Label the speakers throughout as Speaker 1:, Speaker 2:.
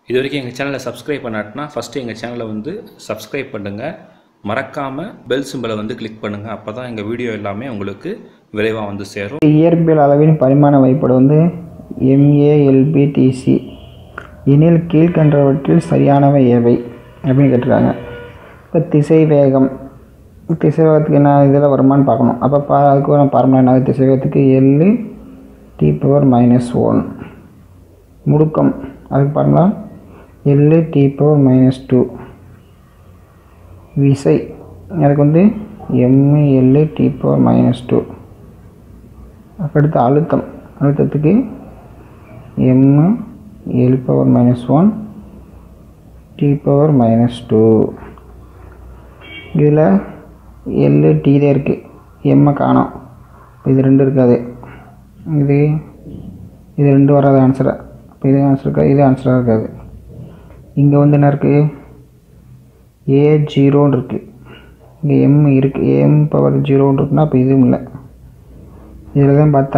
Speaker 1: இது வரைக்கும் எங்கள் சேனலை சப்ஸ்கிரைப் பண்ணாட்டினா ஃபஸ்ட்டு எங்கள் சேனலை வந்து சப்ஸ்கிரைப் பண்ணுங்கள் மறக்காமல் பெல் சிம்பலை வந்து கிளிக் பண்ணுங்கள் அப்போ தான் எங்கள் வீடியோ எல்லாமே உங்களுக்கு விரைவாக வந்து சேரும்
Speaker 2: இயற்பியல் அளவின் பரிமாண வகைப்பாடு வந்து எம்ஏஎல்பிடிசி எனில் கீழ்கண்டவற்றில் சரியானவை எவை அப்படின்னு கேட்டிருக்காங்க இப்போ திசை வேகம் திசை வேகத்துக்கு என்ன இதில் வருமானு பார்க்கணும் அப்போ பா அதுக்கு ஒரு ஃபார்முலா என்ன திசை வேகத்துக்கு L T power minus one முடுக்கம் அதுக்கு formula L T power minus two விசை அதுக்கு வந்து M L T power minus two அடுத்து அழுத்தம் அழுத்தத்துக்கு M L power minus one T power minus two இதில் எல்லு டீலே இருக்குது எம்மை காணோம் இது ரெண்டு இருக்காது இது இது ரெண்டு வராது ஆன்சரை இப்போ இது ஆன்சர் இருக்காது இது ஆன்சராக இருக்காது இங்கே வந்து என்ன இருக்குது ஏ ஜீரோன்னு இருக்குது இங்கே எம் இருக்குது எம் பவர் ஜீரோன்னு இருக்குன்னா அப்போ இதுவும் இல்லை இதில் தான் பார்த்தா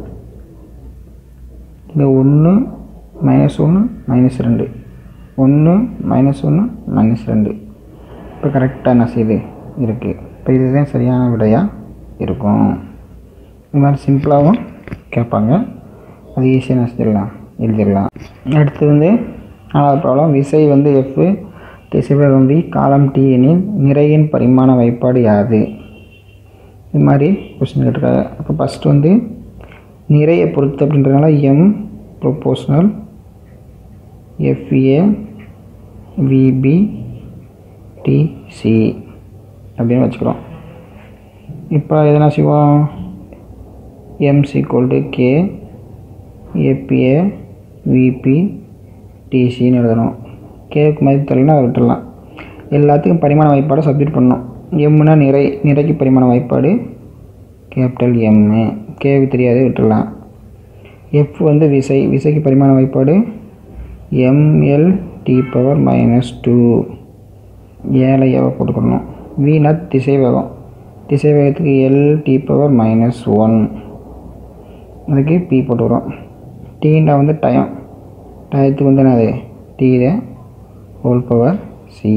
Speaker 2: இங்கே ஒன்று மைனஸ் ஒன்று மைனஸ் ரெண்டு ஒன்று மைனஸ் ஒன்று மைனஸ் ரெண்டு இப்போ கரெக்டாக என்ன செய்யுது இருக்குது இப்போ இதுதான் சரியான விடையாக இருக்கும் இது மாதிரி சிம்பிளாகவும் கேட்பாங்க அது ஈஸியாக என்ன செஞ்சிடலாம் எழுதிடலாம் அடுத்து வந்து நாலாவது ப்ராப்ளம் விசை வந்து எஃப் திசைவேகம் வி காலம் டி எனில் நிறையின் பரிமாண வைப்பாடு யாது இது மாதிரி கொஸ்டின் கேட்டிருக்காங்க இப்போ ஃபஸ்ட்டு வந்து நிறைய பொறுத்து அப்படின்றதுனால M proportional F A V B T C அப்படின்னு வச்சுக்கிறோம் இப்போ எதனா செய்வோம் M equal to K A B A V B டிசின்னு எழுதணும் கேவுக்கு மதிப்பு தெரியலனா அதை விட்டுடலாம் எல்லாத்துக்கும் பரிமாண வாய்ப்பாடை சப்மிட் பண்ணணும் எம்னா நிறை நிறைக்கு பரிமாண வாய்ப்பாடு கேபிட்டல் எம்மு கேவு தெரியாது விட்டுடலாம் எஃப் வந்து விசை விசைக்கு பரிமாண வாய்ப்பாடு M L T power minus two ஏழை ஏவை போட்டுக்கணும் வீணா திசை வேகம் திசை வேகத்துக்கு L T power minus one அதுக்கு பி போட்டுக்கிறோம் டீண்டா வந்து டயம் டயத்துக்கு வந்து என்னது டி ஹோல் பவர் சி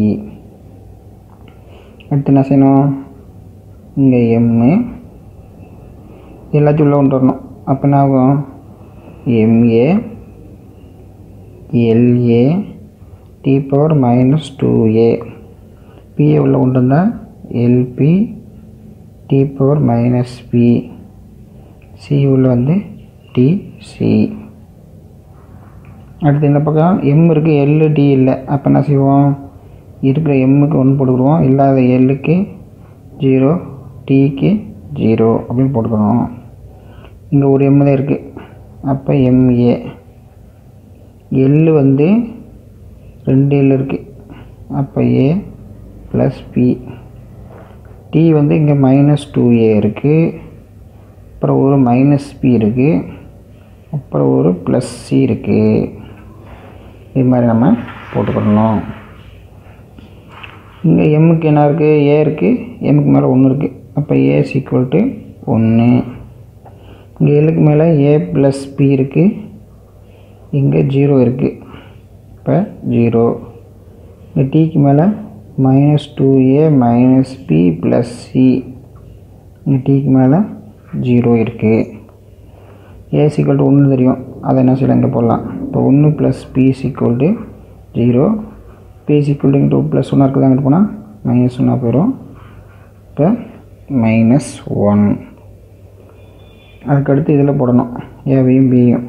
Speaker 2: அடுத்து என்ன செய்யணும் இங்கே எம்மு எல்லாத்தையும் உள்ளே கொண்டு வரணும் அப்போ என்ன ஆகும் M A L A T power minus two A B A உள்ள கொண்டு வந்தால் L B T power minus B C உள்ள வந்து டிசி அடுத்து இந்த பக்கம் எம் இருக்குது எல்லு டி இல்லை அப்போ என்ன செய்வோம் இருக்கிற எம்முக்கு ஒன்று போட்டுக்கிடுவோம் இல்லாத எல்லுக்கு ஜீரோ டிக்கு ஜீரோ அப்படின்னு போட்டுக்கணும் இங்கே ஒரு எம் தான் இருக்குது அப்போ எம்ஏ எல்லு வந்து ரெண்டு எல் இருக்குது அப்போ ஏ ப்ளஸ் பி டி வந்து இங்கே மைனஸ் டூ ஏ இருக்குது அப்புறம் ஒரு மைனஸ் பி இருக்குது அப்புறம் ஒரு ப்ளஸ் சி இருக்குது இது மாதிரி நம்ம போட்டுக்கிடணும் இங்கே எம்முக்கு என்ன இருக்குது ஏ இருக்குது எம்முக்கு மேலே ஒன்று இருக்குது அப்போ ஏ சீக்குவல் டு ஒன்று இங்கே ஏழுக்கு மேலே ஏ ப்ளஸ் பி இருக்குது இங்கே ஜீரோ இருக்குது இப்போ ஜீரோ இங்கே டிக்கு மேலே minus two A minus B plus C இங்கே டிக்கு மேலே ஜீரோ இருக்குது ஏ சீக்வல் டு ஒன்று தெரியும் அதை என்ன செய்யலாம் இங்கே போடலாம் இப்போ ஒன்று plus B equal to zero B equal to two plus ஒன்னாக இருக்குது அங்கிட்டு போனால் மைனஸ் ஒன்னாக போயிடும் இப்போ மைனஸ் ஒன் அதுக்கடுத்து இதில் போடணும் ஏவையும் பியும்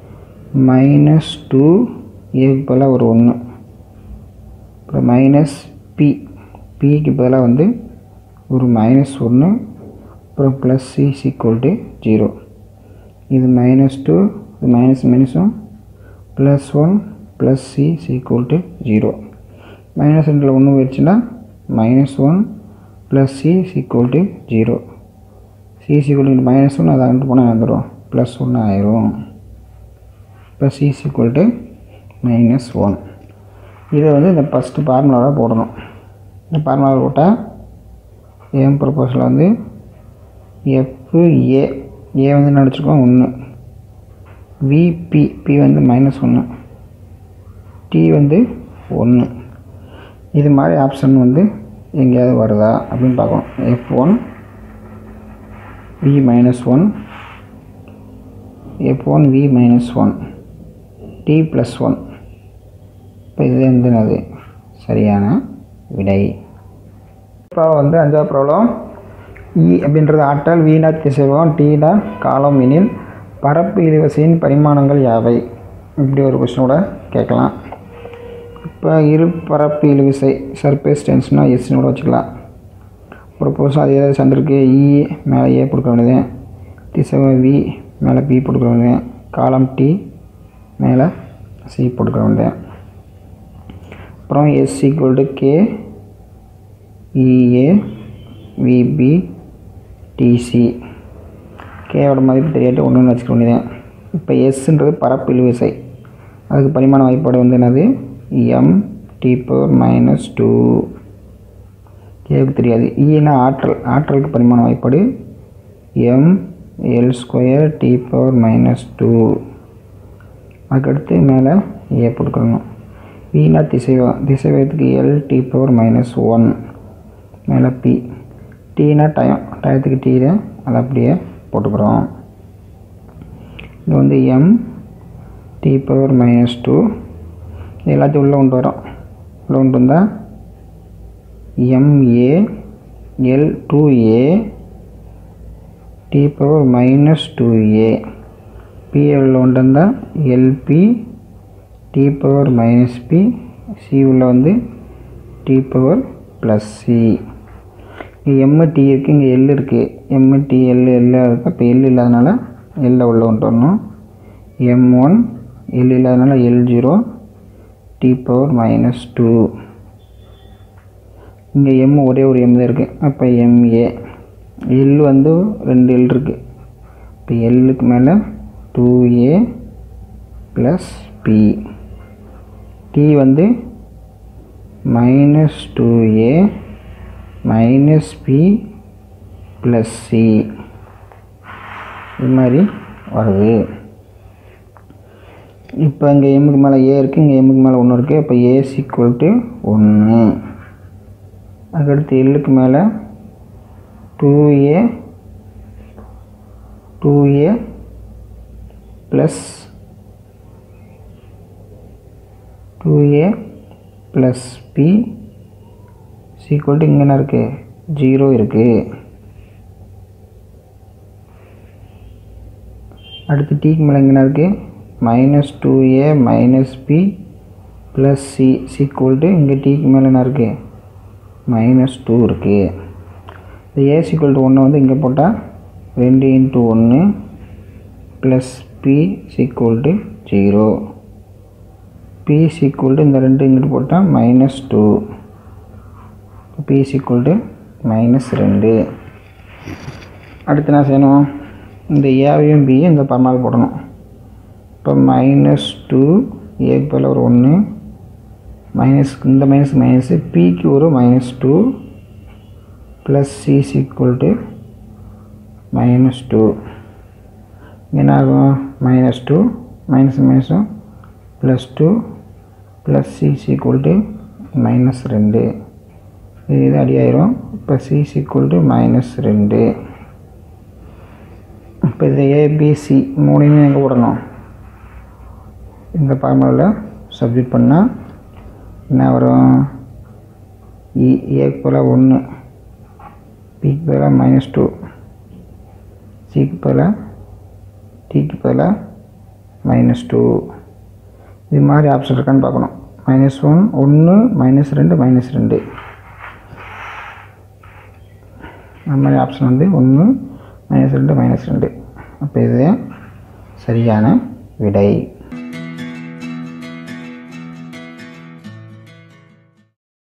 Speaker 2: மைனஸ் டூ ஏக்கு பதிலாக ஒரு ஒன்று அப்புறம் மைனஸ் பி பிக்கு பதிலாக வந்து ஒரு மைனஸ் ஒன்று அப்புறம் plus C equal to zero இது மைனஸ் டூ இது மைனஸ் மைனஸும் plus one plus C equal to zero minus ரெண்டில் ஒன்று போயிடுச்சுன்னா minus one plus C equal to zero C equal to minus one அதை அங்கிட்டு போனால் வந்துடும் ப்ளஸ் ஒன்று ஆயிரும் இப்போ C equal to minus one இதை வந்து இந்த ஃபஸ்ட்டு ஃபார்முலாவில் போடணும் இந்த ஃபார்முலாவில் போட்டால் ஏம் ப்ரொபோஸில் வந்து எஃப் ஏ ஏ வந்து என்ன அடிச்சிருக்கோம் ஒன்று விபி பி வந்து மைனஸ் ஒன்று டி வந்து ஒன்று இது மாதிரி ஆப்ஷன் வந்து எங்கேயாவது வருதா அப்படின்னு பார்க்கணும் F one V minus one F one V minus one T plus one இப்போ இது வந்து என்னது சரியான விடை ப்ராப்ளம் வந்து அஞ்சாவது ப்ராப்ளம் இ அப்படின்றது ஆற்றல் வீணா திசைவம் டீடா காலம் எனில் பரப்பு இழுவிசையின் பரிமாணங்கள் யாவை இப்படி ஒரு கொஸ்டினோட கேட்கலாம் இப்போ இரு பரப்பு இழுவிசை சர்பேஸ் டென்ஸ்னால் எஸ்னு கூட வச்சுக்கலாம் ஒரு புதுசாக அது ஏதாவது சந்திருக்கு இ மேலே ஏ கொடுக்க வேண்டியது திசைவம் வி மேலே பி கொடுக்க வேண்டியது காலம் டி மேலே சி போட்டுக்க வேண்டியது அப்புறம் S equal to K E A V B T C கேவோட மதிப்பு தெரியாட்டு ஒன்றுன்னு வச்சுக்க வேண்டியது இப்போ எஸ்ன்றது பரப்பு இழுவிசை அதுக்கு பரிமாண வாய்ப்பாடு வந்து என்னது M T power minus two கேவுக்கு தெரியாது ஈனா ஆற்றல் ஆற்றலுக்கு பரிமாண வாய்ப்பாடு M L square T power minus two அதுக்கடுத்து மேலே ஏ போட்டுக்கணும் வீணா திசைவம் திசைவத்துக்கு L T power minus one மேலே பி டீனா டயம் டயத்துக்கு டீ அதை அப்படியே போட்டுக்கிறோம் இது வந்து M T power minus two எல்லாத்தையும் உள்ளே கொண்டு வரோம் உள்ளே கொண்டு வந்தால் M A L two A T power minus two A B L கொண்டு வந்தால் L B T power minus B C உள்ள வந்து டி பவர் ப்ளஸ் சி இங்கே எம்மு டி இருக்குது இங்கே எல் இருக்குது எம்மு டி எல் எல் இருக்குது அப்போ எல் இல்லாதனால எல்லை உள்ள கொண்டு வரணும் எம் ஒன் எல் இல்லாதனால L zero T power minus two இங்கே எம் ஒரே ஒரு எம் தான் இருக்குது அப்போ எம்ஏ எல் வந்து ரெண்டு எல் இருக்குது இப்போ எல்லுக்கு மேலே two A plus B T வந்து minus two A minus B plus C இது மாதிரி வருது இப்போ இங்கே எம்முக்கு மேலே ஏ இருக்குது இங்கே எம்முக்கு மேலே ஒன்று இருக்குது அப்போ ஏ ஈக்குவல் டு ஒன்று அதுக்கடுத்து எல்லுக்கு மேலே two A two A plus two A plus B equal to இங்கே என்ன இருக்குது ஜீரோ இருக்குது அடுத்து டீக்கு மேலே இங்கே என்ன இருக்குது minus two A minus B plus C equal to இங்கே டீக்கு மேலே என்ன இருக்குது மைனஸ் டூ இருக்குது இந்த ஏ சீக்குவல் டு ஒன்று வந்து இங்கே போட்டால் ரெண்டு இன்ட்டு ஒன்று plus B equal to zero B equal to இந்த ரெண்டு இங்கிட்டு போட்டால் minus two B equal to minus ரெண்டு அடுத்து என்ன செய்யணும் இந்த ஏவையும் பியும் இந்த பரமால் போடணும் இப்போ மைனஸ் டூ ஏக்கு பதில் ஒரு ஒன்று மைனஸ் இந்த மைனஸ் மைனஸு பிக்கு ஒரு minus two plus C equal to minus two என்ன ஆகும் மைனஸ் டூ மைனஸ் மைனஸும் plus two plus C equal to minus ரெண்டு இது இது அடியாயிரும் இப்போ சி ஈக்குவல் டு மைனஸ் ரெண்டு இப்போ இது ஏபிசி மூணையுமே எங்கே போடணும் இந்த ஃபார்முலாவில் சப்ஜெக்ட் பண்ணால் என்ன வரும் இ ஏக்கு போல் ஒன்று பிக்கு பதிலாக மைனஸ் டூ சிக்கு பதிலாக டிக்கு பதிலாக மைனஸ் டூ இது மாதிரி ஆப்ஷன் இருக்கான்னு பார்க்கணும் மைனஸ் ஒன் ஒன்று மைனஸ் ரெண்டு மைனஸ் ரெண்டு அந்த மாதிரி ஆப்ஷன் வந்து ஒன்று மைனஸ் ரெண்டு மைனஸ் ரெண்டு அப்போ இது சரியான விடை